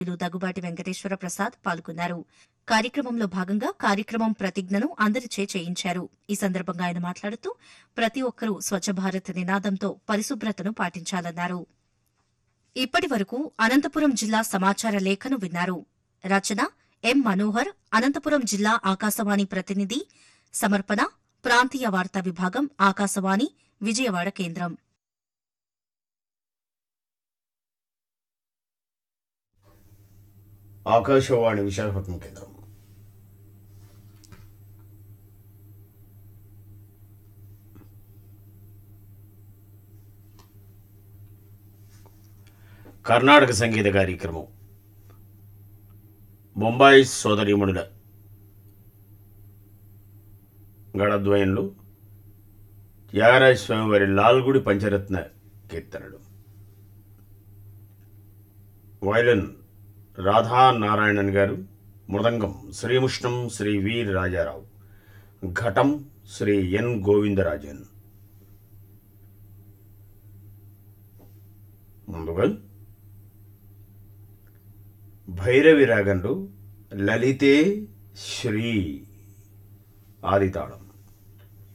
దగ్గుబాటి వెంకటేశ్వర ప్రసాద్ పాల్గొన్నారు కార్యక్రమంలో భాగంగా కార్యక్రమం ప్రతిజ్ఞను అందరిచే చేయించారు ఈ సందర్భంగా ఆయన మాట్లాడుతూ ప్రతి ఒక్కరూ స్వచ్ఛ భారత్ నినాదంతో పరిశుభ్రతను పాటించాలన్నారు ఇప్పటి వరకు అనంతపురం జిల్లా సమాచార లేఖను విన్నారు రచన ఎం మనోహర్ అనంతపురం జిల్లా ఆకాశవాణి ప్రతినిధి సమర్పణ ప్రాంతీయ వార్తా విభాగం ఆకాశవాణి విజయవాడ కేంద్రం ఆకాశవాణి విశాఖపట్నం కేంద్రం కర్ణాటక సంగీత కార్యక్రమం బొంబాయి సోదరీమణుల గడద్వయంలో త్యాగరాజ స్వామి వారి లాల్గుడి పంచరత్న కీర్తనలు వయలిన్ రాధా నారాయణన్ గారు మృదంగం శ్రీముష్ణం శ్రీ వీర్ రాజారావు ఘటం శ్రీ ఎన్ గోవిందరాజన్ ముందుగా భైరవి రాగంలో లలితే శ్రీ ఆదితాళం